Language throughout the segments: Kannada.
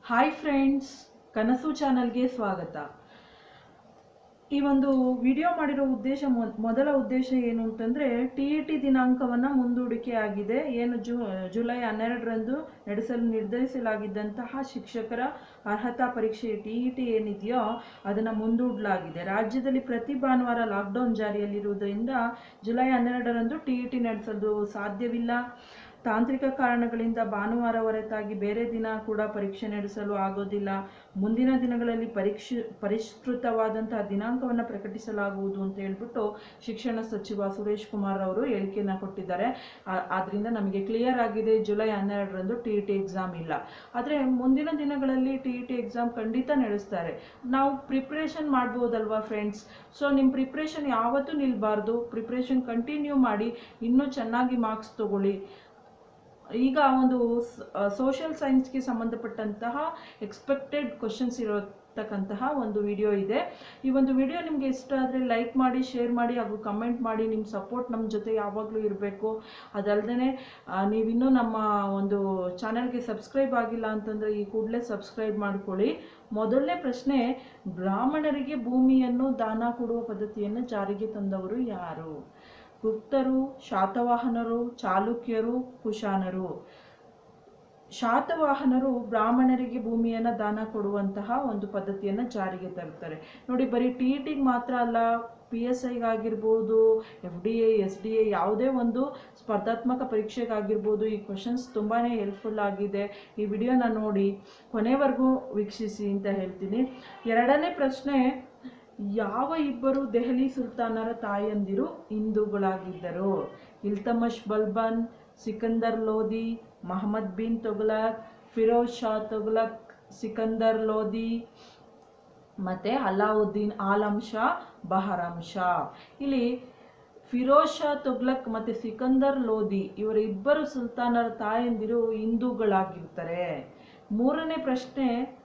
ಹಾಯ್ ಫ್ರೆಂಡ್ಸ್ ಕನಸು ಚಾನಲ್ಗೆ ಸ್ವಾಗತ ಈ ಒಂದು ವಿಡಿಯೋ ಮಾಡಿರೋ ಉದ್ದೇಶ ಮೊ- ಮೊದಲ ಉದ್ದೇಶ ಏನು ಅಂತಂದರೆ ಟಿ ಇ ಟಿ ದಿನಾಂಕವನ್ನು ಮುಂದೂಡಿಕೆ ಆಗಿದೆ ಏನು ಜು ಜುಲೈ ಹನ್ನೆರಡರಂದು ನಡೆಸಲು ನಿರ್ಧರಿಸಲಾಗಿದ್ದಂತಹ ಶಿಕ್ಷಕರ ಅರ್ಹತಾ ಪರೀಕ್ಷೆ ಟಿ ಇ ಟಿ ಏನಿದೆಯೋ ಅದನ್ನು ಮುಂದೂಡಲಾಗಿದೆ ರಾಜ್ಯದಲ್ಲಿ ಪ್ರತಿ ಭಾನುವಾರ ಲಾಕ್ಡೌನ್ ಜಾರಿಯಲ್ಲಿರುವುದರಿಂದ ಜುಲೈ ಹನ್ನೆರಡರಂದು ಟಿ ಇ ಟಿ ನಡೆಸಲು ಸಾಧ್ಯವಿಲ್ಲ ತಾಂತ್ರಿಕ ಕಾರಣಗಳಿಂದ ಭಾನುವಾರ ಹೊರತಾಗಿ ಬೇರೆ ದಿನ ಕೂಡ ಪರೀಕ್ಷೆ ನಡೆಸಲು ಆಗೋದಿಲ್ಲ ಮುಂದಿನ ದಿನಗಳಲ್ಲಿ ಪರೀಕ್ಷೆ ಪರಿಷ್ಕೃತವಾದಂತಹ ದಿನಾಂಕವನ್ನು ಪ್ರಕಟಿಸಲಾಗುವುದು ಅಂತ ಹೇಳ್ಬಿಟ್ಟು ಶಿಕ್ಷಣ ಸಚಿವ ಸುರೇಶ್ ಕುಮಾರ್ ಅವರು ಹೇಳಿಕೆಯನ್ನು ಕೊಟ್ಟಿದ್ದಾರೆ ಆ- ಆದ್ರಿಂದ ನಮಗೆ ಕ್ಲಿಯರ್ ಆಗಿದೆ ಜುಲೈ ಹನ್ನೆರಡರಂದು ಟಿ ಇ ಟಿ ಎಕ್ಸಾಮ್ ಇಲ್ಲ ಆದರೆ ಮುಂದಿನ ದಿನಗಳಲ್ಲಿ ಟಿ ಇ ಟಿ ಎಕ್ಸಾಮ್ ಖಂಡಿತ ನಡೆಸ್ತಾರೆ ನಾವು ಪ್ರಿಪ್ರೇಷನ್ ಮಾಡ್ಬೋದಲ್ವಾ ಫ್ರೆಂಡ್ಸ್ ಸೊ ನಿಮ್ಮ ಪ್ರಿಪ್ರೇಷನ್ ಯಾವತ್ತೂ ನಿಲ್ಬಾರ್ದು ಪ್ರಿಪ್ರೇಷನ್ ಕಂಟಿನ್ಯೂ ಮಾಡಿ ಇನ್ನೂ ಚೆನ್ನಾಗಿ ಮಾರ್ಕ್ಸ್ ತಗೊಳ್ಳಿ ಈಗ ಒಂದು ಸೋಷಿಯಲ್ ಸೈನ್ಸ್ಗೆ ಸಂಬಂಧಪಟ್ಟಂತಹ ಎಕ್ಸ್ಪೆಕ್ಟೆಡ್ ಕ್ವಶನ್ಸ್ ಇರತಕ್ಕಂತಹ ಒಂದು ವಿಡಿಯೋ ಇದೆ ಈ ಒಂದು ವಿಡಿಯೋ ನಿಮಗೆ ಇಷ್ಟ ಆದರೆ ಲೈಕ್ ಮಾಡಿ ಶೇರ್ ಮಾಡಿ ಹಾಗೂ ಕಮೆಂಟ್ ಮಾಡಿ ನಿಮ್ಮ ಸಪೋರ್ಟ್ ನಮ್ಮ ಜೊತೆ ಯಾವಾಗಲೂ ಇರಬೇಕು ಅದಲ್ಲದೆ ನೀವಿನ್ನೂ ನಮ್ಮ ಒಂದು ಚಾನಲ್ಗೆ ಸಬ್ಸ್ಕ್ರೈಬ್ ಆಗಿಲ್ಲ ಅಂತಂದರೆ ಈ ಕೂಡಲೇ ಸಬ್ಸ್ಕ್ರೈಬ್ ಮಾಡ್ಕೊಳ್ಳಿ ಮೊದಲನೇ ಪ್ರಶ್ನೆ ಬ್ರಾಹ್ಮಣರಿಗೆ ಭೂಮಿಯನ್ನು ದಾನ ಕೊಡುವ ಪದ್ಧತಿಯನ್ನು ಜಾರಿಗೆ ತಂದವರು ಯಾರು ಗುಪ್ತರು ಶಾತವಾಹನರು ಚಾಲುಕ್ಯರು ಕುಶಾನರು ಶಾತವಾಹನರು ಬ್ರಾಹ್ಮಣರಿಗೆ ಭೂಮಿಯನ್ನು ದಾನ ಕೊಡುವಂತಹ ಒಂದು ಪದ್ಧತಿಯನ್ನು ಜಾರಿಗೆ ತರ್ತಾರೆ ನೋಡಿ ಬರೀ ಟಿ ಇ ಟಿಗೆ ಮಾತ್ರ ಅಲ್ಲ ಪಿ ಎಸ್ ಐಗಾಗಿರ್ಬೋದು F D A S D A ಯಾವುದೇ ಒಂದು ಸ್ಪರ್ಧಾತ್ಮಕ ಪರೀಕ್ಷೆಗಾಗಿರ್ಬೋದು ಈ ಕ್ವಶನ್ಸ್ ತುಂಬಾ ಹೆಲ್ಪ್ಫುಲ್ ಆಗಿದೆ ಈ ವಿಡಿಯೋನ ನೋಡಿ ಕೊನೆವರೆಗೂ ವೀಕ್ಷಿಸಿ ಅಂತ ಹೇಳ್ತೀನಿ ಎರಡನೇ ಪ್ರಶ್ನೆ ಯಾವ ಇಬ್ಬರು ದೆಹಲಿ ಸುಲ್ತಾನರ ತಾಯಂದಿರು ಹಿಂದೂಗಳಾಗಿದ್ದರು ಇಲ್ತಮಶ್ ಬಲ್ಬನ್ ಸಿಕಂದರ್ ಲೋಧಿ ಮಹಮ್ಮದ್ ಬಿನ್ ತೊಗ್ಲಕ್ ಫಿರೋಜ್ ಶಾ ತೊಗ್ಲಕ್ ಸಿಕಂದರ್ ಲೋಧಿ ಮತ್ತು ಅಲಾವುದ್ದೀನ್ ಆಲಂ ಶಾ ಬಹರಾಮ್ ಶಾ ಇಲ್ಲಿ ಫಿರೋಜ್ ಶಾ ತುಗ್ಲಕ್ ಮತ್ತು ಸಿಕಂದರ್ ಲೋಧಿ ಇವರ ಇಬ್ಬರು ಸುಲ್ತಾನರ ತಾಯಂದಿರು ಹಿಂದೂಗಳಾಗಿರ್ತಾರೆ ಮೂರನೇ ಪ್ರಶ್ನೆ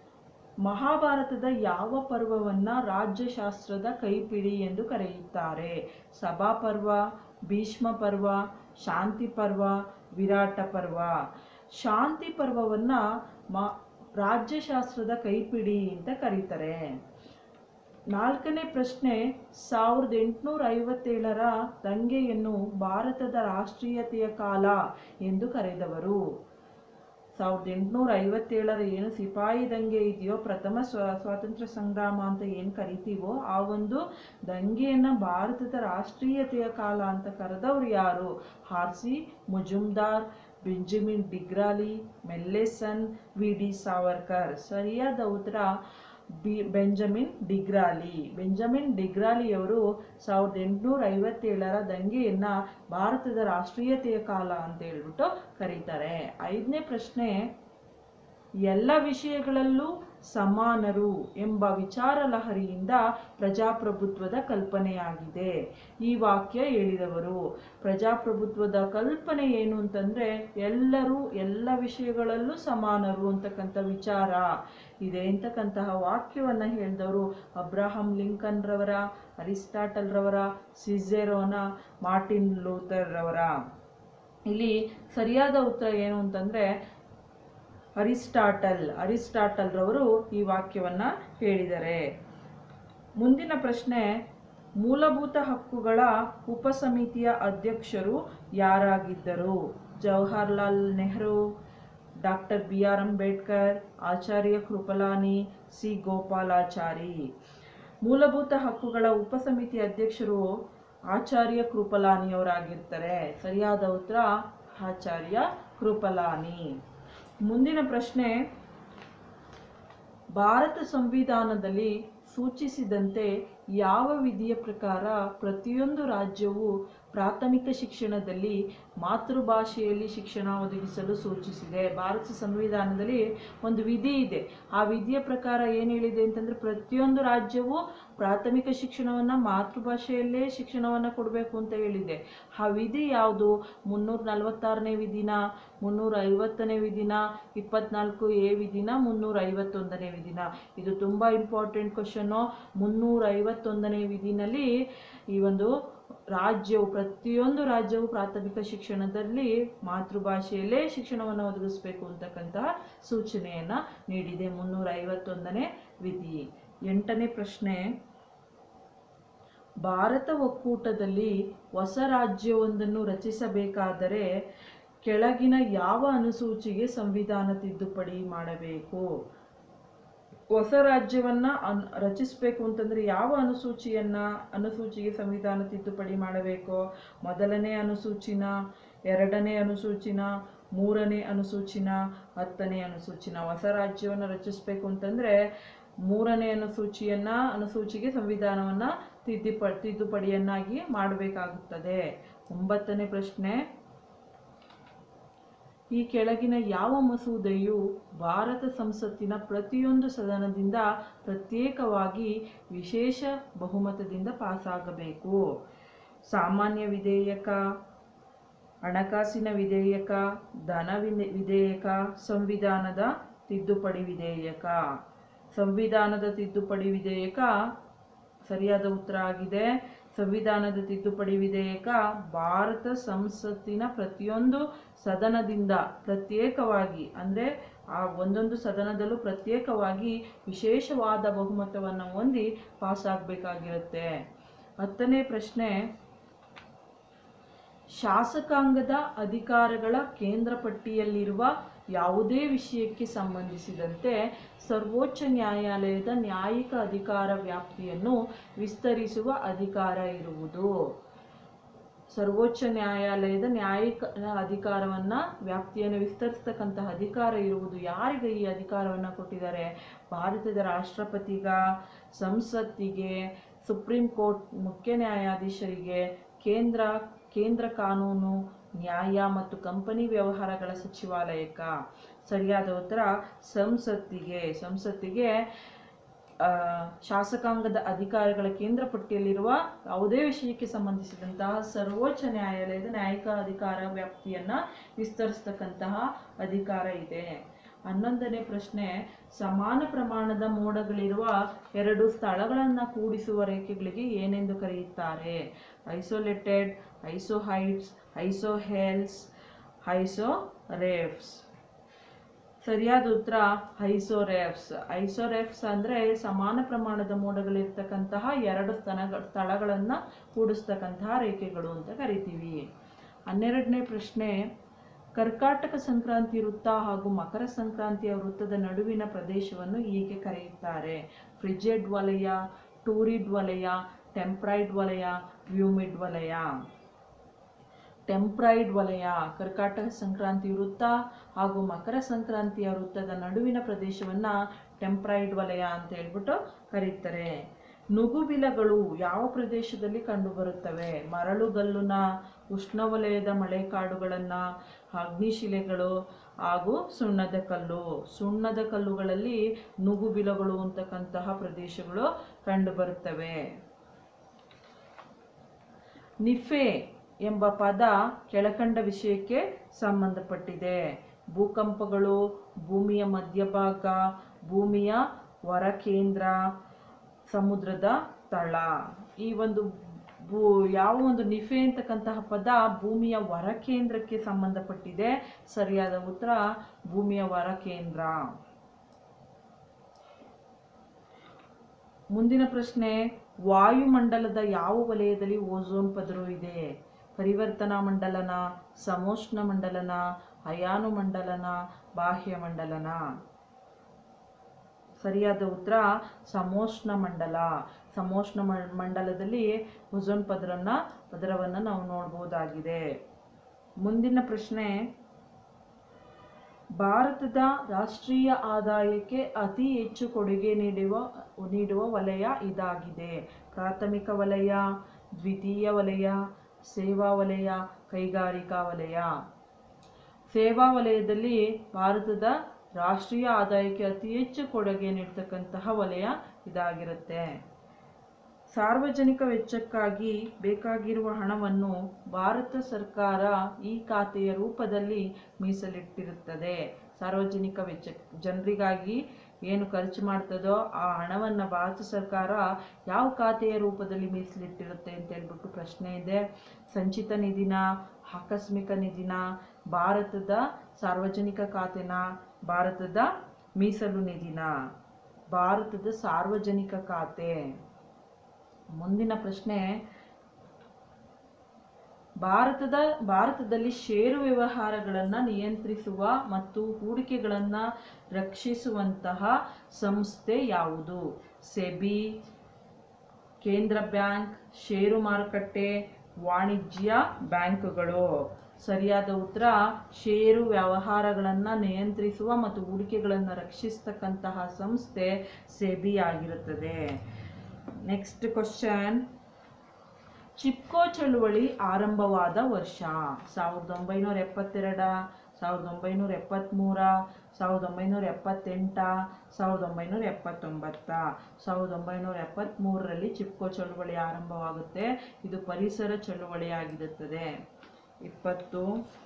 ಮಹಾಭಾರತದ ಯಾವ ಪರ್ವವನ್ನು ರಾಜ್ಯಶಾಸ್ತ್ರದ ಕೈಪಿಡಿ ಎಂದು ಕರೆಯುತ್ತಾರೆ ಸಭಾ ಪರ್ವ ಭೀಷ್ಮ ಪರ್ವ ಶಾಂತಿ ಪರ್ವ ವಿರಾಟ ಪರ್ವ ಶಾಂತಿ ಪರ್ವವನ್ನು ಮ ರಾಜ್ಯಶಾಸ್ತ್ರದ ಕೈಪಿಡಿ ಅಂತ ಕರೀತಾರೆ ನಾಲ್ಕನೇ ಪ್ರಶ್ನೆ ಸಾವಿರದ ಎಂಟುನೂರ ಐವತ್ತೇಳರ ದಂಗೆಯನ್ನು ಭಾರತದ ರಾಷ್ಟ್ರೀಯತೆಯ ಕಾಲ ಎಂದು ಕರೆದವರು ಸಾವಿರದ ಎಂಟುನೂರ ಐವತ್ತೇಳರ ಏನು ಸಿಪಾಯಿ ದಂಗೆ ಇದೆಯೋ ಪ್ರಥಮ ಸ್ವ ಸ್ವಾತಂತ್ರ್ಯ ಸಂಗ್ರಾಮ ಅಂತ ಏನು ಕರಿತೀವೋ ಆ ಒಂದು ದಂಗೆಯನ್ನು ಭಾರತದ ರಾಷ್ಟ್ರೀಯತೆಯ ಕಾಲ ಅಂತ ಕರೆದವ್ರು ಯಾರು R C Majumdar Benjamin Disraeli Malleson V D Savarkar ಸರಿಯಾದ ಉತ್ತರ ಬಿ ಬೆಂಜಮಿನ್ ಡಿಗ್ರಾಲಿ ಬೆಂಜಮಿನ್ ಡಿಗ್ರಾಲಿಯವರು ಸಾವಿರದ ಎಂಟುನೂರ ಐವತ್ತೇಳರ ದಂಗೆಯನ್ನು ಭಾರತದ ರಾಷ್ಟ್ರೀಯತೆಯ ಕಾಲ ಅಂತ ಹೇಳ್ಬಿಟ್ಟು ಕರೀತಾರೆ ಐದನೇ ಪ್ರಶ್ನೆ ಎಲ್ಲ ವಿಷಯಗಳಲ್ಲೂ ಸಮಾನರು ಎಂಬ ವಿಚಾರ ಲಹರಿಯಿಂದ ಪ್ರಜಾಪ್ರಭುತ್ವದ ಕಲ್ಪನೆಯಾಗಿದೆ ಈ ವಾಕ್ಯ ಹೇಳಿದವರು ಪ್ರಜಾಪ್ರಭುತ್ವದ ಕಲ್ಪನೆ ಏನು ಅಂತಂದರೆ ಎಲ್ಲರೂ ಎಲ್ಲ ವಿಷಯಗಳಲ್ಲೂ ಸಮಾನರು ಅಂತಕ್ಕಂಥ ವಿಚಾರ ಇದೆ ಅಂತಕ್ಕಂತಹ ವಾಕ್ಯವನ್ನು ಹೇಳಿದವರು ಅಬ್ರಾಹಂ ಲಿಂಕನ್ ರವರ ಅರಿಸ್ಟಾಟಲ್ ರವರ ಸಿಜೆರೋನ ಮಾರ್ಟಿನ್ ಲೂಥರ್ ರವರ ಇಲ್ಲಿ ಸರಿಯಾದ ಉತ್ತರ ಏನು ಅಂತಂದರೆ ಅರಿಸ್ಟಾಟಲ್ ಅರಿಸ್ಟಾಟಲ್ ರವರು ಈ ವಾಕ್ಯವನ್ನು ಹೇಳಿದ್ದಾರೆ ಮುಂದಿನ ಪ್ರಶ್ನೆ ಮೂಲಭೂತ ಹಕ್ಕುಗಳ ಉಪಸಮಿತಿಯ ಅಧ್ಯಕ್ಷರು ಯಾರಾಗಿದ್ದರು Jawaharlal Nehru doctor B R Ambedkar Acharya Kripalani C Gopalachari ಮೂಲಭೂತ ಹಕ್ಕುಗಳ ಉಪಸಮಿತಿ ಅಧ್ಯಕ್ಷರು ಆಚಾರ್ಯ ಕೃಪಲಾನಿಯವರಾಗಿರ್ತಾರೆ ಸರಿಯಾದ ಉತ್ತರ ಆಚಾರ್ಯ ಕೃಪಲಾನಿ ಮುಂದಿನ ಪ್ರಶ್ನೆ ಭಾರತ ಸಂವಿಧಾನದಲ್ಲಿ ಸೂಚಿಸಿದಂತೆ ಯಾವ ವಿಧಿಯ ಪ್ರಕಾರ ಪ್ರತಿಯೊಂದು ರಾಜ್ಯವು ಪ್ರಾಥಮಿಕ ಶಿಕ್ಷಣದಲ್ಲಿ ಮಾತೃಭಾಷೆಯಲ್ಲಿ ಶಿಕ್ಷಣ ಒದಗಿಸಲು ಸೂಚಿಸಿದೆ ಭಾರತ ಸಂವಿಧಾನದಲ್ಲಿ ಒಂದು ವಿಧಿ ಇದೆ ಆ ವಿಧಿಯ ಪ್ರಕಾರ ಏನು ಹೇಳಿದೆ ಅಂತಂದರೆ ಪ್ರತಿಯೊಂದು ರಾಜ್ಯವು ಪ್ರಾಥಮಿಕ ಶಿಕ್ಷಣವನ್ನು ಮಾತೃಭಾಷೆಯಲ್ಲೇ ಶಿಕ್ಷಣವನ್ನು ಕೊಡಬೇಕು ಅಂತ ಹೇಳಿದೆ ಆ ವಿಧಿ ಯಾವುದು ಮುನ್ನೂರ ನಲವತ್ತಾರನೇ ವಿಧಿನ ಮುನ್ನೂರ ಐವತ್ತನೇ ವಿಧಿನ ಇಪ್ಪತ್ನಾಲ್ಕು ಎ ವಿಧಿನ ಮುನ್ನೂರ ಐವತ್ತೊಂದನೇ ವಿಧಿನ ಇದು ತುಂಬ ಇಂಪಾರ್ಟೆಂಟ್ ಕ್ವಶನ್ನು ಮುನ್ನೂರ ಐವತ್ತೊಂದನೇ ವಿಧಿನಲ್ಲಿ ಈ ಒಂದು ರಾಜ್ಯವು ಪ್ರತಿಯೊಂದು ರಾಜ್ಯವು ಪ್ರಾಥಮಿಕ ಶಿಕ್ಷಣದಲ್ಲಿ ಮಾತೃಭಾಷೆಯಲ್ಲೇ ಶಿಕ್ಷಣವನ್ನು ಒದಗಿಸಬೇಕು ಅಂತಕ್ಕಂತಹ ಸೂಚನೆಯನ್ನ ನೀಡಿದೆ ಮುನ್ನೂರ ಐವತ್ತೊಂದನೇ ವಿಧಿ ಎಂಟನೇ ಪ್ರಶ್ನೆ ಭಾರತ ಒಕ್ಕೂಟದಲ್ಲಿ ಹೊಸ ರಾಜ್ಯವೊಂದನ್ನು ರಚಿಸಬೇಕಾದರೆ ಕೆಳಗಿನ ಯಾವ ಅನುಸೂಚಿಗೆ ಸಂವಿಧಾನ ತಿದ್ದುಪಡಿ ಮಾಡಬೇಕು ಹೊಸ ರಾಜ್ಯವನ್ನ ಅನ್ ರಚಿಸಬೇಕು ಅಂತಂದ್ರೆ ಯಾವ ಅನುಸೂಚಿಯನ್ನ ಅನುಸೂಚಿಗೆ ಸಂವಿಧಾನ ತಿದ್ದುಪಡಿ ಮಾಡಬೇಕು ಮೊದಲನೇ ಅನುಸೂಚಿನ ಎರಡನೇ ಅನುಸೂಚಿನ ಮೂರನೇ ಅನುಸೂಚಿನ ಹತ್ತನೇ ಅನುಸೂಚಿನ ಹೊಸ ರಾಜ್ಯವನ್ನು ರಚಿಸಬೇಕು ಅಂತಂದ್ರೆ ಮೂರನೇ ಅನುಸೂಚಿಯನ್ನ ಅನುಸೂಚಿಗೆ ಸಂವಿಧಾನವನ್ನ ತಿದ್ದುಪ ತಿದ್ದುಪಡಿಯನ್ನಾಗಿ ಮಾಡಬೇಕಾಗುತ್ತದೆ ಒಂಬತ್ತನೇ ಪ್ರಶ್ನೆ ಈ ಕೆಳಗಿನ ಯಾವ ಮಸೂದೆಯು ಭಾರತ ಸಂಸತ್ತಿನ ಪ್ರತಿಯೊಂದು ಸದನದಿಂದ ಪ್ರತ್ಯೇಕವಾಗಿ ವಿಶೇಷ ಬಹುಮತದಿಂದ ಪಾಸಾಗಬೇಕು ಸಾಮಾನ್ಯ ವಿಧೇಯಕ ಹಣಕಾಸಿನ ವಿಧೇಯಕ ಧನ ವಿನೆ- ವಿಧೇಯಕ ಸಂವಿಧಾನದ ತಿದ್ದುಪಡಿ ವಿಧೇಯಕ ಸಂವಿಧಾನದ ತಿದ್ದುಪಡಿ ವಿಧೇಯಕ ಸರಿಯಾದ ಉತ್ತರ ಆಗಿದೆ ಸಂವಿಧಾನದ ತಿದ್ದುಪಡಿ ವಿಧೇಯಕ ಭಾರತ ಸಂಸತ್ತಿನ ಪ್ರತಿಯೊಂದು ಸದನದಿಂದ ಪ್ರತ್ಯೇಕವಾಗಿ ಅಂದರೆ ಆ ಒಂದೊಂದು ಸದನದಲ್ಲೂ ಪ್ರತ್ಯೇಕವಾಗಿ ವಿಶೇಷವಾದ ಬಹುಮತವನ್ನು ಹೊಂದಿ ಪಾಸ್ ಆಗಬೇಕಾಗಿರುತ್ತೆ ಹತ್ತನೇ ಪ್ರಶ್ನೆ ಶಾಸಕಾಂಗದ ಅಧಿಕಾರಗಳ ಕೇಂದ್ರ ಪಟ್ಟಿಯಲ್ಲಿರುವ ಯಾವುದೇ ವಿಷಯಕ್ಕೆ ಸಂಬಂಧಿಸಿದಂತೆ ಸರ್ವೋಚ್ಚ ನ್ಯಾಯಾಲಯದ ನ್ಯಾಯಿಕ ಅಧಿಕಾರ ವ್ಯಾಪ್ತಿಯನ್ನು ವಿಸ್ತರಿಸುವ ಅಧಿಕಾರ ಇರುವುದು ಸರ್ವೋಚ್ಚ ನ್ಯಾಯಾಲಯದ ನ್ಯಾಯಿಕ ಅಧಿಕಾರವನ್ನ ವ್ಯಾಪ್ತಿಯನ್ನು ವಿಸ್ತರಿಸ್ತಕ್ಕಂತಹ ಅಧಿಕಾರ ಇರುವುದು ಯಾರಿಗೆ ಈ ಅಧಿಕಾರವನ್ನ ಕೊಟ್ಟಿದ್ದಾರೆ ಭಾರತದ ರಾಷ್ಟ್ರಪತಿಗ ಸಂಸತ್ತಿಗೆ ಸುಪ್ರೀಂ ಕೋರ್ಟ್ ಮುಖ್ಯ ನ್ಯಾಯಾಧೀಶರಿಗೆ ಕೇಂದ್ರ ಕೇಂದ್ರ ಕಾನೂನು ನ್ಯಾಯ ಮತ್ತು ಕಂಪನಿ ವ್ಯವಹಾರಗಳ ಸಚಿವಾಲಯಕ್ಕ ಸರಿಯಾದ ಉತ್ತರ ಸಂಸತ್ತಿಗೆ ಸಂಸತ್ತಿಗೆ ಆ, ಶಾಸಕಾಂಗದ ಅಧಿಕಾರಗಳ ಕೇಂದ್ರ ಪಟ್ಟಿಯಲ್ಲಿರುವ ಯಾವುದೇ ವಿಷಯಕ್ಕೆ ಸಂಬಂಧಿಸಿದಂತಹ ಸರ್ವೋಚ್ಚ ನ್ಯಾಯಾಲಯದ ನ್ಯಾಯಿಕ ಅಧಿಕಾರ ವ್ಯಾಪ್ತಿಯನ್ನ ವಿಸ್ತರಿಸ್ತಕ್ಕಂತಹ ಅಧಿಕಾರ ಇದೆ ಹನ್ನೊಂದನೇ ಪ್ರಶ್ನೆ ಸಮಾನ ಪ್ರಮಾಣದ ಮೋಡಗಳಿರುವ ಎರಡು ಸ್ಥಳಗಳನ್ನು ಕೂಡಿಸುವ ರೇಖೆಗಳಿಗೆ ಏನೆಂದು ಕರೆಯುತ್ತಾರೆ ಐಸೋಲೇಟೆಡ್ ಐಸೋಹೈಟ್ಸ್ ಐಸೋಹೆಲ್ಸ್ ಐಸೋರೇಫ್ಸ್ ಸರಿಯಾದ ಉತ್ತರ ಐಸೋರೆಫ್ಸ್ ಐಸೋರೆಫ್ಸ್ ಅಂದ್ರೆ ಸಮಾನ ಪ್ರಮಾಣದ ಮೋಡಗಳಿರ್ತಕ್ಕಂತಹ ಎರಡು ಸ್ತನಗ ಸ್ಥಳಗಳನ್ನ ಕೂಡಿಸ್ತಕ್ಕಂತಹ ರೇಖೆಗಳು ಅಂತ ಕರಿತೀವಿ ಹನ್ನೆರಡನೇ ಪ್ರಶ್ನೆ ಕರ್ಕಾಟಕ ಸಂಕ್ರಾಂತಿ ವೃತ್ತ ಹಾಗೂ ಮಕರ ಸಂಕ್ರಾಂತಿಯ ವೃತ್ತದ ನಡುವಿನ ಪ್ರದೇಶವನ್ನು ಹೀಗೆ ಕರೆಯುತ್ತಾರೆ ಫ್ರಿಜೆಡ್ ವಲಯ ಟೂರಿಡ್ ವಲಯ ಟೆಂಪ್ರೈಡ್ ವಲಯ ವ್ಯೂಮಿಡ್ ವಲಯ ಟೆಂಪ್ರೈಡ್ ವಲಯ ಕರ್ಕಾಟಕ ಸಂಕ್ರಾಂತಿ ವೃತ್ತ ಹಾಗೂ ಮಕರ ಸಂಕ್ರಾಂತಿಯ ವೃತ್ತದ ನಡುವಿನ ಪ್ರದೇಶವನ್ನ ಟೆಂಪ್ರೈಡ್ ವಲಯ ಅಂತ ಹೇಳ್ಬಿಟ್ಟು ಕರೀತಾರೆ ನುಗುಬಿಲಗಳು ಯಾವ ಪ್ರದೇಶದಲ್ಲಿ ಕಂಡುಬರುತ್ತವೆ ಮರಳುಗಲ್ಲುನ ಉಷ್ಣವಲಯದ ಮಳೆಕಾಡುಗಳನ್ನ ಅಗ್ನಿಶಿಲೆಗಳು ಹಾಗೂ ಸುಣ್ಣದ ಕಲ್ಲು ಸುಣ್ಣದ ಕಲ್ಲುಗಳಲ್ಲಿ ನುಗುಬಿಲಗಳು ಅಂತಕ್ಕಂತಹ ಪ್ರದೇಶಗಳು ಕಂಡುಬರುತ್ತವೆ ನಿಫೆ ಎಂಬ ಪದ ಕೆಳಕಂಡ ವಿಷಯಕ್ಕೆ ಸಂಬಂಧಪಟ್ಟಿದೆ ಭೂಕಂಪಗಳು ಭೂಮಿಯ ಮಧ್ಯಭಾಗ ಭೂಮಿಯ ಹೊರಕೇಂದ್ರ ಸಮುದ್ರದ ತಳ ಈ ಒಂದು ಭೂ ಯಾವ ಒಂದು ನಿಫೆ ಅಂತಕ್ಕಂತಹ ಪದ ಭೂಮಿಯ ಹೊರಕೇಂದ್ರಕ್ಕೆ ಸಂಬಂಧಪಟ್ಟಿದೆ ಸರಿಯಾದ ಉತ್ತರ ಭೂಮಿಯ ಹೊರಕೇಂದ್ರ ಮುಂದಿನ ಪ್ರಶ್ನೆ ವಾಯುಮಂಡಲದ ಯಾವ ವಲಯದಲ್ಲಿ ಓಝೋನ್ ಪದರ ಇದೆ ಪರಿವರ್ತನಾ ಮಂಡಲನ ಸಮೋಷ್ಣ ಮಂಡಲನ ಅಯಾನು ಮಂಡಲನ ಬಾಹ್ಯ ಮಂಡಲನ ಸರಿಯಾದ ಉತ್ತರ ಸಮೋಷ್ಣ ಮಂಡಲ ಸಮೋಷ್ಣ ಮ- ಮಂಡಲದಲ್ಲಿ ಓಝೋನ್ ಪದರನ್ನ ಪದರವನ್ನು ನಾವು ನೋಡಬಹುದಾಗಿದೆ ಮುಂದಿನ ಪ್ರಶ್ನೆ ಭಾರತದ ರಾಷ್ಟ್ರೀಯ ಆದಾಯಕ್ಕೆ ಅತಿ ಹೆಚ್ಚು ಕೊಡುಗೆ ನೀಡುವ ನೀಡುವ ವಲಯ ಇದಾಗಿದೆ ಪ್ರಾಥಮಿಕ ವಲಯ ದ್ವಿತೀಯ ವಲಯ ಸೇವಾ ವಲಯ ಕೈಗಾರಿಕಾ ವಲಯ ಸೇವಾ ವಲಯದಲ್ಲಿ ಭಾರತದ ರಾಷ್ಟ್ರೀಯ ಆದಾಯಕ್ಕೆ ಅತಿ ಹೆಚ್ಚು ಕೊಡುಗೆ ನೀಡ್ತಕ್ಕಂತಹ ವಲಯ ಇದಾಗಿರುತ್ತೆ ಸಾರ್ವಜನಿಕ ವೆಚ್ಚಕ್ಕಾಗಿ ಬೇಕಾಗಿರುವ ಹಣವನ್ನು ಭಾರತ ಸರ್ಕಾರ ಈ ಖಾತೆಯ ರೂಪದಲ್ಲಿ ಮೀಸಲಿಟ್ಟಿರುತ್ತದೆ ಸಾರ್ವಜನಿಕ ವೆಚ್ಚ ಜನರಿಗಾಗಿ ಏನು ಖರ್ಚು ಮಾಡ್ತದೋ ಆ ಹಣವನ್ನು ಭಾರತ ಸರ್ಕಾರ ಯಾವ ಖಾತೆಯ ರೂಪದಲ್ಲಿ ಮೀಸಲಿಟ್ಟಿರುತ್ತೆ ಅಂತ ಹೇಳ್ಬಿಟ್ಟು ಪ್ರಶ್ನೆ ಇದೆ ಸಂಚಿತ ನಿಧಿನ ಆಕಸ್ಮಿಕ ನಿಧಿನ ಭಾರತದ ಸಾರ್ವಜನಿಕ ಖಾತೆನ ಭಾರತದ ಮೀಸಲು ನಿಧಿನ ಭಾರತದ ಸಾರ್ವಜನಿಕ ಖಾತೆ ಮುಂದಿನ ಪ್ರಶ್ನೆ ಭಾರತದ ಭಾರತದಲ್ಲಿ ಷೇರು ವ್ಯವಹಾರಗಳನ್ನು ನಿಯಂತ್ರಿಸುವ ಮತ್ತು ಹೂಡಿಕೆಗಳನ್ನು ರಕ್ಷಿಸುವಂತಹ ಸಂಸ್ಥೆ ಯಾವುದು ಸೆಬಿ ಕೇಂದ್ರ ಬ್ಯಾಂಕ್ ಷೇರು ಮಾರುಕಟ್ಟೆ ವಾಣಿಜ್ಯ ಬ್ಯಾಂಕುಗಳು ಸರಿಯಾದ ಉತ್ತರ ಷೇರು ವ್ಯವಹಾರಗಳನ್ನು ನಿಯಂತ್ರಿಸುವ ಮತ್ತು ಹೂಡಿಕೆಗಳನ್ನು ರಕ್ಷಿಸ್ತಕ್ಕಂತಹ ಸಂಸ್ಥೆ ಸೆಬಿ ಆಗಿರುತ್ತದೆ ನೆಕ್ಸ್ಟ್ ಕ್ವಶನ್ ಚಿಪ್ಕೋ ಚಳುವಳಿ ಆರಂಭವಾದ ವರ್ಷ ಸಾವಿರದ ಒಂಬೈನೂರ ಎಪ್ಪತ್ತೆರಡ ಸಾವಿರದ ಒಂಬೈನೂರ ಎಪ್ಪತ್ತ್ಮೂರ ಸಾವಿರದ ಒಂಬೈನೂರ ಎಪ್ಪತ್ತೆಂಟ ಸಾವಿರದ ಒಂಬೈನೂರ ಎಪ್ಪತ್ತೊಂಬತ್ತ ಸಾವಿರದ ಒಂಬೈನೂರ ಎಪ್ಪತ್ತ್ಮೂರರಲ್ಲಿ ಚಿಪ್ಕೋ ಚಳುವಳಿ ಆರಂಭವಾಗುತ್ತೆ ಇದು ಪರಿಸರ ಚಳುವಳಿಯಾಗಿರುತ್ತದೆ ಇಪ್ಪತ್ತು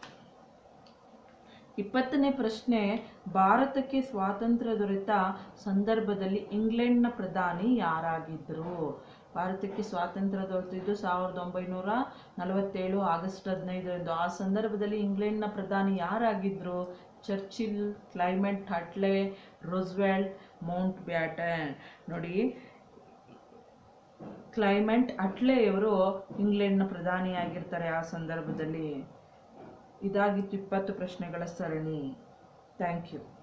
ಇಪ್ಪತ್ತನೇ ಪ್ರಶ್ನೆ ಭಾರತಕ್ಕೆ ಸ್ವಾತಂತ್ರ್ಯ ದೊರೆತ ಸಂದರ್ಭದಲ್ಲಿ ಇಂಗ್ಲೆಂಡ್ನ ಪ್ರಧಾನಿ ಯಾರಾಗಿದ್ದರು ಭಾರತಕ್ಕೆ ಸ್ವಾತಂತ್ರ್ಯ ದೊರೆತಿದ್ದು ಸಾವಿರದ ಒಂಬೈನೂರ ನಲವತ್ತೇಳು ಆಗಸ್ಟ್ ಹದಿನೈದರಂದು ಆ ಸಂದರ್ಭದಲ್ಲಿ ಇಂಗ್ಲೆಂಡ್ನ ಪ್ರಧಾನಿ ಯಾರಾಗಿದ್ದರು Churchill Clement Attlee Roosevelt Mountbatten ನೋಡಿ ಕ್ಲೈಮೆಂಟ್ ಅಟ್ಲೆಯವರು ಇಂಗ್ಲೆಂಡ್ನ ಪ್ರಧಾನಿಯಾಗಿರ್ತಾರೆ ಆ ಸಂದರ್ಭದಲ್ಲಿ ಇದಾಗಿತ್ತು ಇಪ್ಪತ್ತು ಪ್ರಶ್ನೆಗಳ ಸರಣಿ ಥ್ಯಾಂಕ್ ಯು